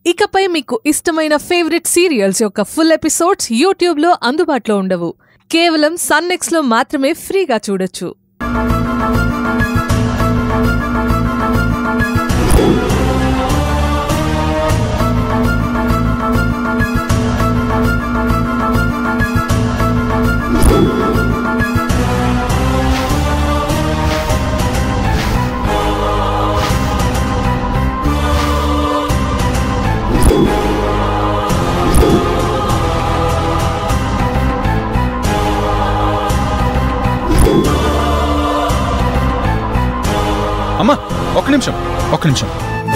ఇకపై మీకు ఇష్టమైన ఫేవరెట్ సీరియల్స్ యొక్క ఫుల్ ఎపిసోడ్స్ యూట్యూబ్లో అందుబాటులో ఉండవు కేవలం సన్నెక్స్లో మాత్రమే ఫ్రీగా చూడొచ్చు అమ్మా ఒక్క నిమిషం ఒక్క నిమిషం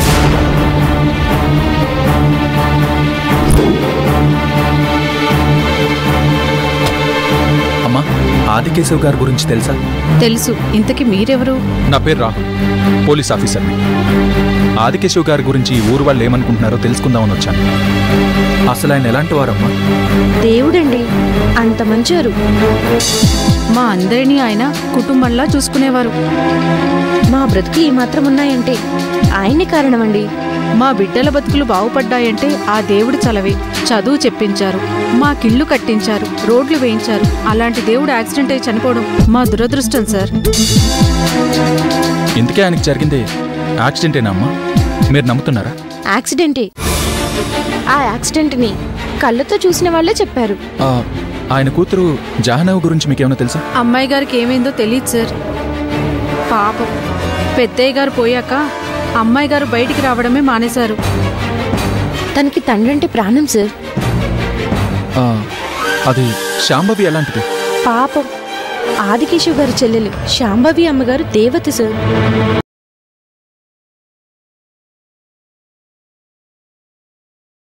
అమ్మా ఆదికేశవ్ గారి గురించి తెలుసా తెలుసు ఇంతకి మీరెవరు నా పేరు రాహుల్ పోలీస్ ఆఫీసర్ని ఆదికేశవ్ గారి గురించి ఈ ఊరు వాళ్ళు ఏమనుకుంటున్నారో తెలుసుకుందామని వచ్చాను అసలు ఆయన ఎలాంటి వారమ్మా దేవుడండి అంత మంచారు మా అందరినీ ఆయన కుటుంబంలా చూసుకునేవారు మా బ్రతుకు ఈ మాత్రం ఉన్నాయంటే ఆయనే కారణమండి మా బిడ్డల బతుకులు బాగుపడ్డాయంటే ఆ దేవుడి చలవే చదువు చెప్పించారు మా కిళ్ళు కట్టించారు రోడ్లు వేయించారు అలాంటి దేవుడు యాక్సిడెంట్ అయి చనిపోవడం మా దురదృష్టం సార్ ఇందుకే ఆయనకి జరిగింది యాక్సిడెంటేనా అమ్మా మీరు నమ్ముతున్నారా యాక్సిడెంటే ఆ యాక్సిడెంట్ని కళ్ళతో చూసిన వాళ్ళే చెప్పారు ఆ, ఆయన కూతురు జాహ్నవి గురించి మీకేమైనా తెలుసా అమ్మాయి గారికి ఏమైందో తెలియదు సార్ పాపం పెద్దయ్య గారు పోయాక అమ్మాయి గారు బయటికి రావడమే మానేశారు తనకి తండ్రంటే ప్రాణం సార్ ఆ, అది శాంభవి ఎలాంటిది పాపం ఆదికేశవ్ గారి చెల్లెలు శాంభవి అమ్మగారు దేవత సార్